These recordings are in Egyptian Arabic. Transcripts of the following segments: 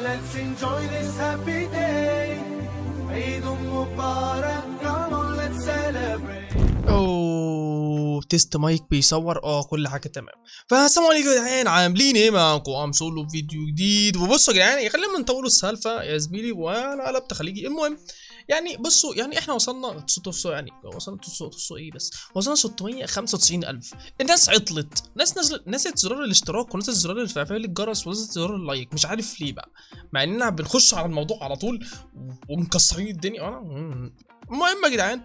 let's enjoy this happy day. Eid Mubarak, come on, let's celebrate. اوه تيست مايك بيصور اه كل حاجه تمام فالسلام عليكم يا جدعان عاملين ايه معاكم ام سولو فيديو جديد وبصوا يا جدعان خلينا نطولوا السالفه يا زميلي وانا قلبت خليجي المهم يعني بصوا يعني احنا وصلنا تصوا يعني وصلنا تصوا تصوا ايه بس وصلنا 695 الف الناس عطلت ناس نزلت نسيت زرار الاشتراك ونسيت زرار الفعل الجرس ونسيت زرار اللايك مش عارف ليه بقى مع اننا بنخش على الموضوع على طول ومكسرين الدنيا انا المهم يا جدعان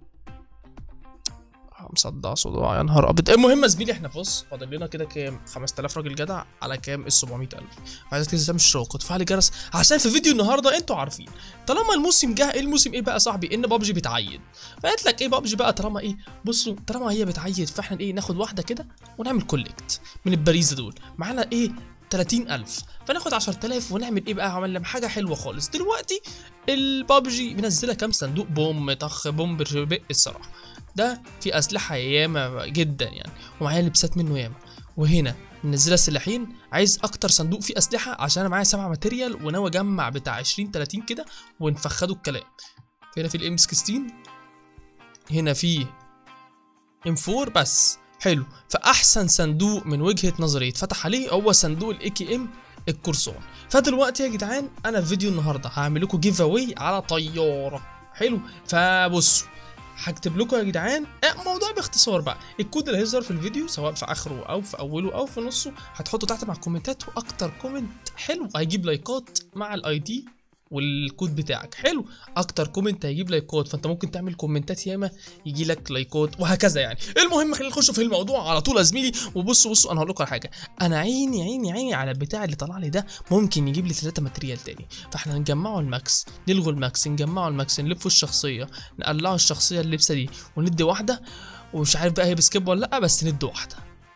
مصدع صداع يا نهار ابيض المهم يا زميلي احنا بص فاضل لنا كده كام 5000 راجل جدع على كام ال 700000 عايزك تنزل تعمل اشتراك وتفعل الجرس عشان في فيديو النهارده انتوا عارفين طالما الموسم جه الموسم ايه بقى يا صاحبي ان بابجي بتعيد فقلت لك ايه بابجي بقى طالما ايه بصوا طالما هي بتعيد فاحنا ايه ناخد واحده كده ونعمل كولكت من الباريزه دول معانا ايه 30000 فناخد 10000 ونعمل ايه بقى عملنا حاجه حلوه خالص دلوقتي البابجي منزله كام صندوق بوم طخ بوم بربق الصراحه ده في اسلحه ياما جدا يعني ومعايا لبسات منه ياما وهنا منزله سلاحين عايز اكتر صندوق فيه اسلحه عشان انا معايا سبعة ماتيريال وناوي اجمع بتاع 20 30 كده ونفخدوا الكلام هنا في الام 16 هنا في ام 4 بس حلو فاحسن صندوق من وجهه نظري اتفتح عليه هو صندوق الاي كي ام الكورسون فدلوقتي يا جدعان انا في فيديو النهارده هعمل لكم جيف اواي على طياره حلو فبصوا هكتب لكم يا جدعان الموضوع باختصار بقى الكود اللي هيظهر في الفيديو سواء في اخره او في اوله او في نصه هتحطه تحت مع الكومنتات واكتر كومنت حلو هيجيب لايكات مع الاي دي والكود بتاعك حلو اكتر كومنت هيجيب لايكات فانت ممكن تعمل كومنتات ياما يجي لك لايكات وهكذا يعني المهم خلينا نخش في الموضوع على طول يا زميلي وبصوا بصوا انا هقول لكم على حاجه انا عيني عيني عيني على البتاع اللي طلع لي ده ممكن يجيب لي ثلاثة ماتريال تاني فاحنا نجمعه الماكس نلغوا الماكس نجمعه الماكس نلفه الشخصيه نقلعه الشخصيه اللبسه دي وندي واحده ومش عارف بقى هي بسكيب ولا لا بس ندي واحده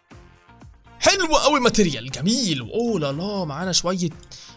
حلو قوي ماتريال جميل اوه لا لا معانا شويه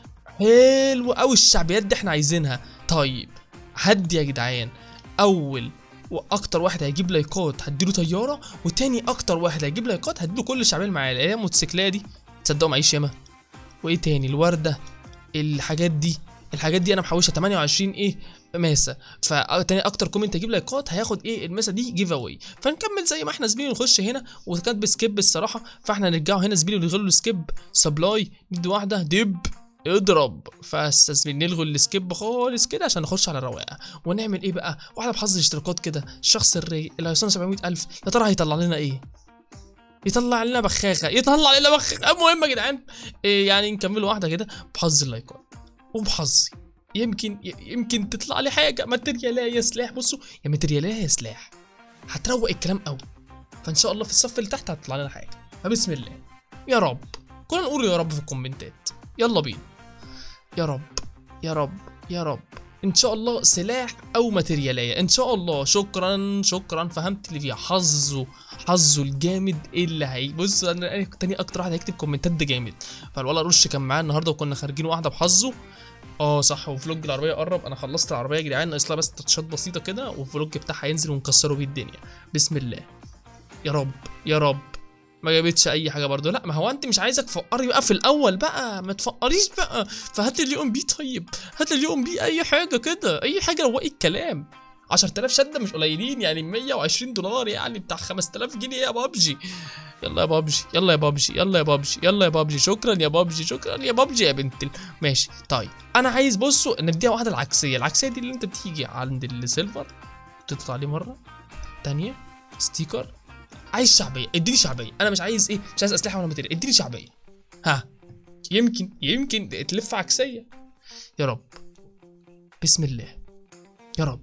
حلو قوي الشعبيات دي احنا عايزينها طيب هدي يا جدعان اول واكتر واحد هيجيب لايكات هديله طياره وتاني اكتر واحد هيجيب لايكات هديله كل الشعبيه اللي معايا اللي هي الموتوسيكليه دي تصدقوا معيش ياما وايه تاني الورده الحاجات دي الحاجات دي انا محوشها 28 ايه ماسه فتاني اكتر كومنت هيجيب لايكات هياخد ايه الماسه دي جيف اواي فنكمل زي ما احنا زميلي نخش هنا وكانت بسكيب الصراحه فاحنا نرجعوا هنا زميلي ونلغي له السكيب سبلاي ندي واحده دب اضرب فاستاذن نلغي السكيب خالص كده عشان نخش على الرواقه ونعمل ايه بقى واحده بحظ الاشتراكات كده الشخص الرايق اللي هيوصلنا 700000 يا ترى هيطلع لنا ايه يطلع لنا بخاخه يطلع لنا بخاخه المهم يا جدعان إيه يعني نكملوا واحده كده بحظ اللايكات وبحظي يمكن يمكن تطلع لي حاجه ماترياليه يا سلاح بصوا يا ماترياليه يا سلاح هتروق الكلام قوي فان شاء الله في الصف اللي تحت هتطلع لنا حاجه فبسم الله يا رب كلنا نقول يا رب في الكومنتات يلا بينا يا رب يا رب يا رب ان شاء الله سلاح او ماترياليه ان شاء الله شكرا شكرا فهمت اللي فيها حظه حظه الجامد اللي هي بص انا تاني اكتر واحد هيكتب كومنتات ده جامد فالولا رش كان معايا النهارده وكنا خارجين واحده بحظه اه صح وفلوج العربيه قرب انا خلصت العربيه يا جدعان ناقص لها بس تاتشات بسيطه كده والفلوج بتاعها هينزل ونكسره بيه الدنيا بسم الله يا رب يا رب ما جابتش اي حاجه برضو لا ما هو انت مش عايزك تفقري بقى في الاول بقى ما تفقريش بقى فهات لي اليوم بي طيب هات لي اليوم بي اي حاجه كده اي حاجه روقي الكلام 10000 شده مش قليلين يعني 120 دولار يعني بتاع 5000 جنيه يا بابجي يلا يا بابجي يلا يا بابجي يلا يا بابجي يلا يا بابجي شكرا يا بابجي شكرا يا بابجي يا بنت ال... ماشي طيب انا عايز بصوا نديها واحده العكسيه العكسيه دي اللي انت بتيجي عند السيلفر تطلع عليه مره تانية ستيكر عايز شعبيه اديني شعبيه انا مش عايز ايه مش عايز اسلحه ولا ماتيريال اديني شعبيه ها يمكن يمكن تلف عكسيه يا رب بسم الله يا رب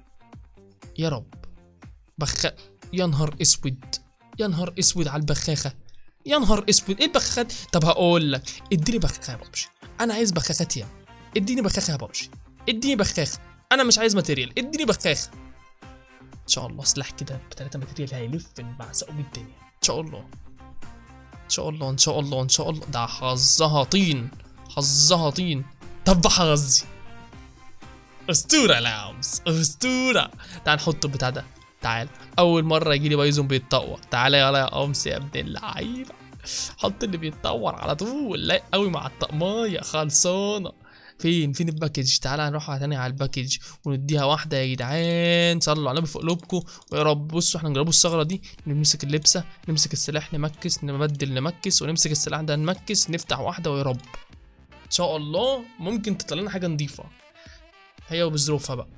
يا رب بخ يا نهار اسود يا نهار اسود على البخاخه يا نهار اسود ايه البخاخات طب هقول لك اديني بخاخه يا بابجي انا عايز بخاخات يا اديني بخاخه يا بابجي اديني بخاخه انا مش عايز ماتيريال اديني بخاخه ان شاء الله سلاح كده بتلاتة ماتيريال هيلف بعزقه بالدنيا ان شاء الله ان شاء الله ان شاء الله ان شاء الله ده حظها طين حظها طين طب حظي اسطوره لامس اسطوره تعال نحط البتاع ده تعال اول مره يجي لي بايزون بيتطور تعال يلا يا امس يا ابن اللعيبه حط اللي بيتطور على طول لا قوي مع الطقمايه خلصانه فين فين الباكج تعالى نروح تاني على الباكج ونديها واحده يا جدعان صلوا على النبي في قلوبكم ويا رب بصوا احنا نجربوا الثغره دي نمسك اللبسه نمسك السلاح نمكس نبدل نمكس ونمسك السلاح ده نمكس نفتح واحده ويا رب ان شاء الله ممكن تطلع لنا حاجه نضيفه هي وبظروفها بقى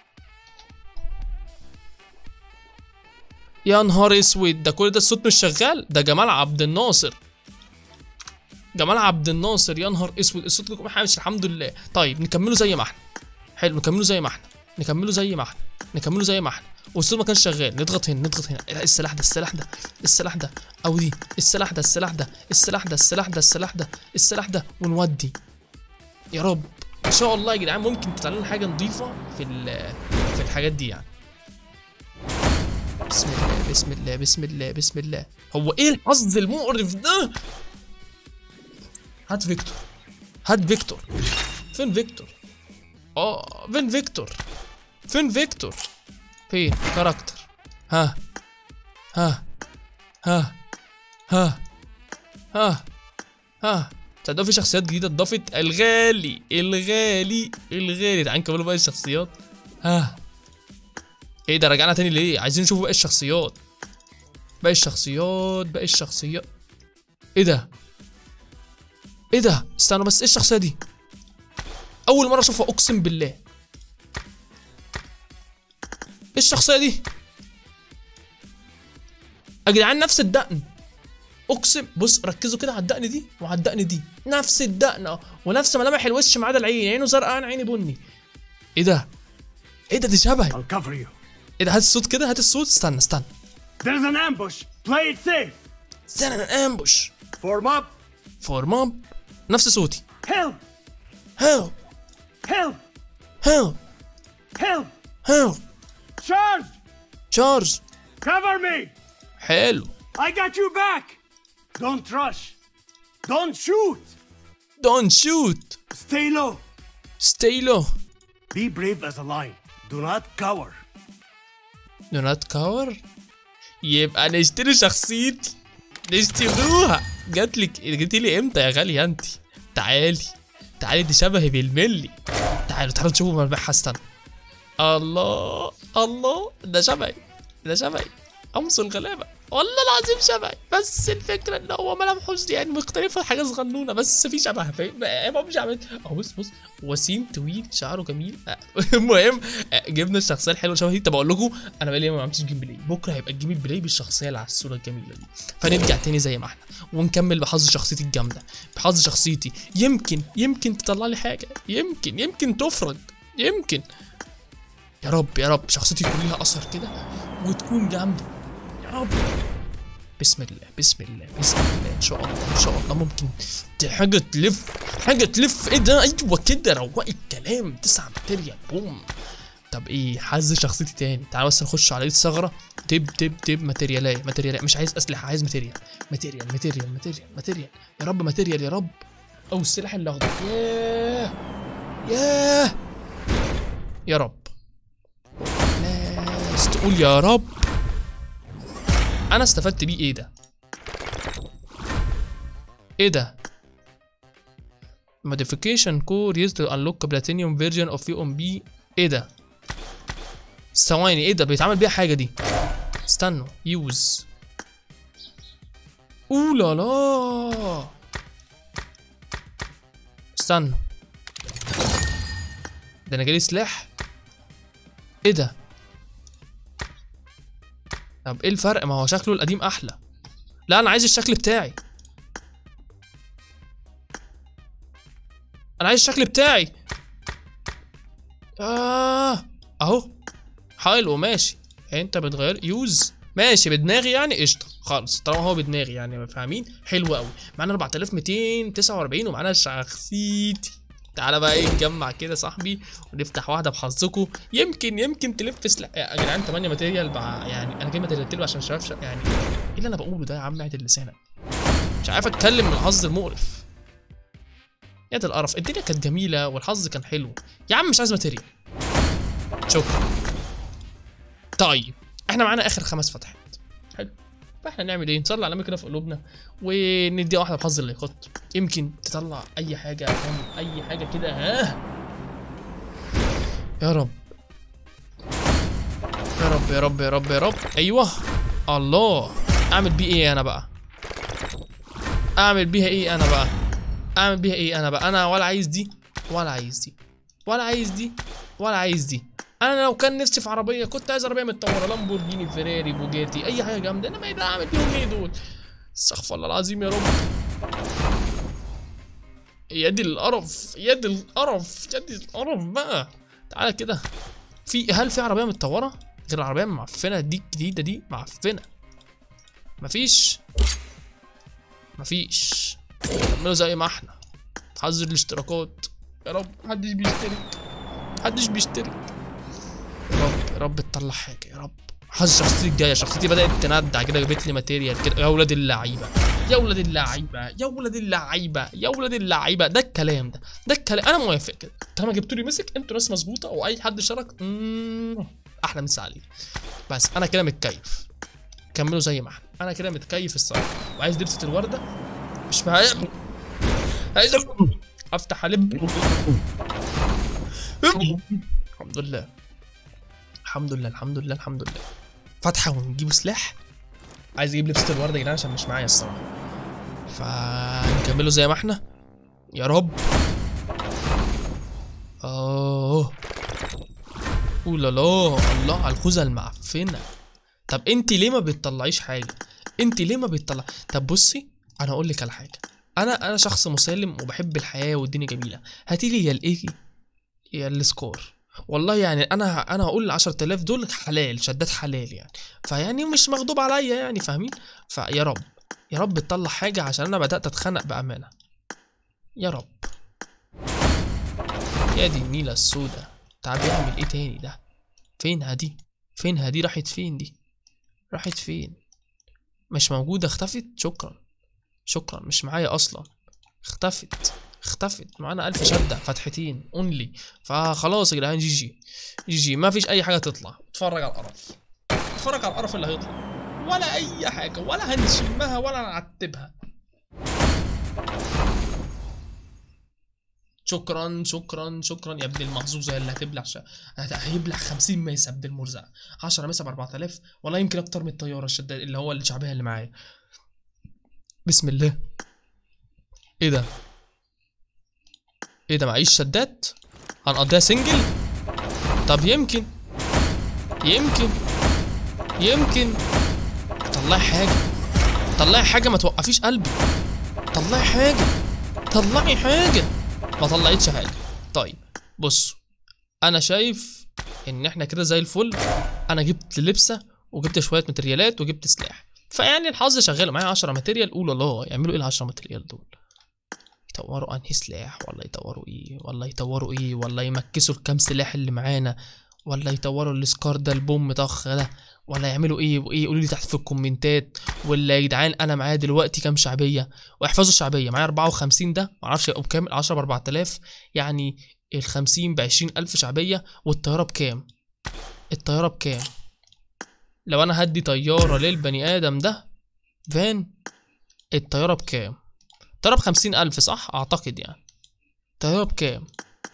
يا نهار اسود ده كل ده الصوت مش شغال ده جمال عبد الناصر جمال عبد الناصر يا نهار اسود الصوت لكم حامش الحمد لله طيب نكمله زي ما احنا حلو نكمله زي ما احنا نكمله زي ما احنا نكمله زي ما احنا والصوت ما كانش شغال نضغط هنا نضغط هنا لا، السلاح ده السلاح ده السلاح ده او دي السلاح ده السلاح ده السلاح ده السلاح ده السلاح ده السلاح ده ونودي يا رب ان شاء الله يا جدعان ممكن تطلع لنا حاجه نظيفه في ال- في الحاجات دي يعني بسم الله بسم الله بسم الله بسم الله هو ايه الحظ المقرف ده هات فيكتور هات فيكتور فين فيكتور اه فين فيكتور فين فيكتور فين كاركتر ها ها ها ها ها ها تصدقوا في شخصيات جديدة اتضافت الغالي الغالي الغالي تعال نكملوا باقي الشخصيات ها ايه ده رجعنا تاني ليه عايزين نشوف باقي الشخصيات باقي الشخصيات باقي الشخصيات ايه ده ايه ده استنوا بس ايه الشخصيه دي اول مره اشوفها اقسم بالله ايه الشخصيه دي يا جدعان نفس الدقن اقسم بص ركزوا كده على الدقن دي وعلى الدقن دي نفس الدقن اه ونفس ملامح الوش ما عدا العين عينه زرقاء انا عيني بني ايه ده ايه ده دي شبهي I'll cover you. ايه ده هات الصوت كده هات الصوت استنى استنى There's an ambush. Play it safe. استنى امبوش Form up. فور مام نفس صوتي Help. هيل Help. هيل Help. هيل Charge. تشارج Cover me. حلو I got you back. Don't rush. Don't shoot. دونت شوت Stay low. ستي لو Be brave as a lion. Do not cower. دو نوت كاور يبقى نشتري شخصيتي نشتروها جاتلك جاتلي امتى يا غالية انت تعالي تعالي دي شبهي بالملي تعالوا تعالوا نشوفوا ملامحها استنى الله الله ده شبهي ده شبهي امس الغلابه والله العظيم شبهي بس الفكره ان هو ملامحه يعني مختلفه حاجه صغنونه بس في شبه فاهم هو مش عامل اهو بص بص وسيم طويل شعره جميل آه، المهم آه، جبنا الشخصيه الحلوه شبه دي طب اقول لكم انا بقالي ما عملتش جيم بلاي بكره هيبقى الجيم بلاي بالشخصيه اللي على الصوره الجميله دي فنرجع تاني زي ما احنا ونكمل بحظ شخصيتي الجامده بحظ شخصيتي يمكن يمكن تطلع لي حاجه يمكن يمكن تفرج يمكن يا رب يا رب شخصيتي يكون ليها اثر كده وتكون جامده يا رب بسم الله بسم الله بسم الله ان شاء الله ان شاء الله ممكن ت- حاجه تلف حاجه تلف ايه ده ايوه كده روقي الكلام تسعة ماتيريال بوم طب ايه حز شخصيتي تاني تعال بس نخش على ايد ثغره تب تب تب ماتيريالايه ماتيريال مش عايز اسلحه عايز ماتيريال ماتيريال ماتيريال ماتيريال ماتيريال يا رب ماتيريال يا رب او السلاح الاخضر ياه ياه يا رب ناس تقول يا رب انا استفدت بيه ايه ده ايه ده modification core used to unlock platinum version of UMB ايه ده ثواني ايه ده بيتعمل بيها حاجه دي استنوا يوز اوه لا لا استنوا ده انا جالي سلاح ايه ده طب ايه الفرق ما هو شكله القديم احلى لا انا عايز الشكل بتاعي انا عايز الشكل بتاعي آه اهو حلو ماشي انت بتغير يوز ماشي بدماغي يعني قشطه خالص طالما هو بدماغي يعني فاهمين حلو قوي معانا 4249 ومعانا شخصيتي تعالى بقى ايه نجمع كده صاحبي ونفتح واحده بحظكم يمكن يمكن تلف سلاح يا جدعان 8 ماتيريال بع... يعني انا جاي ماتيريال له عشان الشباب ش... يعني ايه اللي انا بقوله ده يا عم اعدل لسانك مش عارف اتكلم من الحظ المقرف يا ده القرف الدنيا كانت جميله والحظ كان حلو يا عم مش عايز ماتيريال شكرا طيب احنا معانا اخر خمس فتحات حلو فاحنا نعمل ايه نصلي على النبي كده في قلوبنا ونديها واحده بحظ اللايكات يمكن تطلع اي حاجه فاهم اي حاجه كده ها يا رب يا رب يا رب يا رب يا رب ايوه الله اعمل بيه ايه انا بقى اعمل بيها ايه انا بقى اعمل بيها ايه انا بقى انا ولا عايز دي ولا عايز دي ولا عايز دي ولا عايز دي انا لو كان نفسي في عربيه كنت عايز عربيه متطوره لامبورجيني فيراري بوجاتي اي حاجه جامده انما ايه ده اعمل بيهم ايه دول استغفر الله العظيم يا رب يا دي القرف يا دي القرف يا دي القرف بقى تعالى كده في هل في عربيه متطوره غير العربيه المعفنه دي الجديده دي معفنه مفيش مفيش كملوا زي ما احنا حظر الاشتراكات يا رب محدش بيشترك محدش بيشترك يا رب يا رب تطلع حاجه يا رب حظ شخصيتي الجايه شخصيتي بدات تندع كده جابت لي ماتيريال كده يا ولاد اللعيبه يا ولاد اللعيبه يا ولاد اللعيبه يا ولاد اللعيبه ده الكلام ده ده الكلام انا موافق كده طالما جبتوا لي مسك انتوا ناس مظبوطه واي حد شارك مم، احلى مسا عليه بس انا كده متكيف كملوا زي ما احنا انا كده متكيف الصراحه وعايز لبسه الورده مش معايا عايز افتح الب الحمد لله الحمد لله الحمد لله الحمد لله فتحه ونجيب سلاح عايز اجيب لبسه الورده يا جدعان عشان مش معايا الصراحه فنكمله زي ما احنا يا رب اه اولا لا الله على الخوذه المعفنه طب انت ليه ما بتطلعيش حاجه انت ليه ما بتطلع طب بصي انا اقول لك على حاجه انا انا شخص مسالم وبحب الحياه والدنيا جميله هاتي لي يا الايه يا السكور والله يعني انا انا هقول ال 10000 دول حلال شدات حلال يعني فيعني مش مغضوب عليا يعني فاهمين فيا رب يا رب تطلع حاجه عشان انا بدات اتخنق بامانه يا رب يا دي النيله السودا تعال بيعمل ايه تاني ده فينها دي فينها دي راحت فين دي راحت فين مش موجودة اختفت شكرا شكرا مش معايا اصلا اختفت اختفت معانا الف شدة فتحتين اونلي فخلاص يا جدعان جي جي جي جي ما فيش اي حاجة تطلع اتفرج على القرف اتفرج على القرف اللي هيطلع ولا اي حاجة ولا هنشمها ولا نعتبها شكرا شكرا شكرا يا ابن المحظوظه اللي هتبلع ش... هت- هيبلع 50 ميسه ابن المرزق 10 ميسه ب 4000 والله يمكن اكتر من الطياره الشداد اللي هو الشعبيه اللي معايا بسم الله ايه ده ايه ده معيش شدات هنقضيها سنجل طب يمكن يمكن يمكن طلعي حاجه طلعي حاجه ما توقفيش قلبي طلعي حاجه طلعي حاجه ما طلعتش حاجه طيب بصوا انا شايف ان احنا كده زي الفل انا جبت لبسه وجبت شويه ماتريالات وجبت سلاح فيعني الحظ شغال معايا 10 ماتريال قول الله يعملوا ايه ال 10 ماتريال دول يطوروا انهي سلاح ولا يطوروا ايه ولا يطوروا ايه ولا يمكسوا الكام سلاح اللي معانا ولا يطوروا السكار ده البوم طخ ده ولا يعملوا ايه وايه قولوا لي تحت في الكومنتات ولا يا جدعان انا معايا دلوقتي كام شعبيه واحفظوا الشعبيه معايا 54 ده معرفش يبقوا بكام ال 10 ب 4000 يعني ال 50 ب 20000 شعبيه والطياره بكام الطياره بكام لو انا هدي طياره للبني ادم ده فان الطياره بكام الطياره ب 50000 صح اعتقد يعني الطياره بكام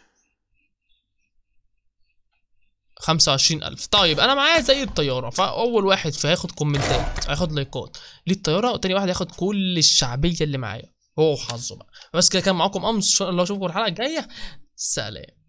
خمسة وعشرين ألف طيب أنا معايا زي الطيارة فأول واحد فهياخد كومنتات هياخد لايكات ليه الطيارة وتاني واحد هياخد كل الشعبية اللي معايا هو وحظه بقى بس كده كان معاكم أمس إن شاء الله أشوفكم الحلقة الجاية سلام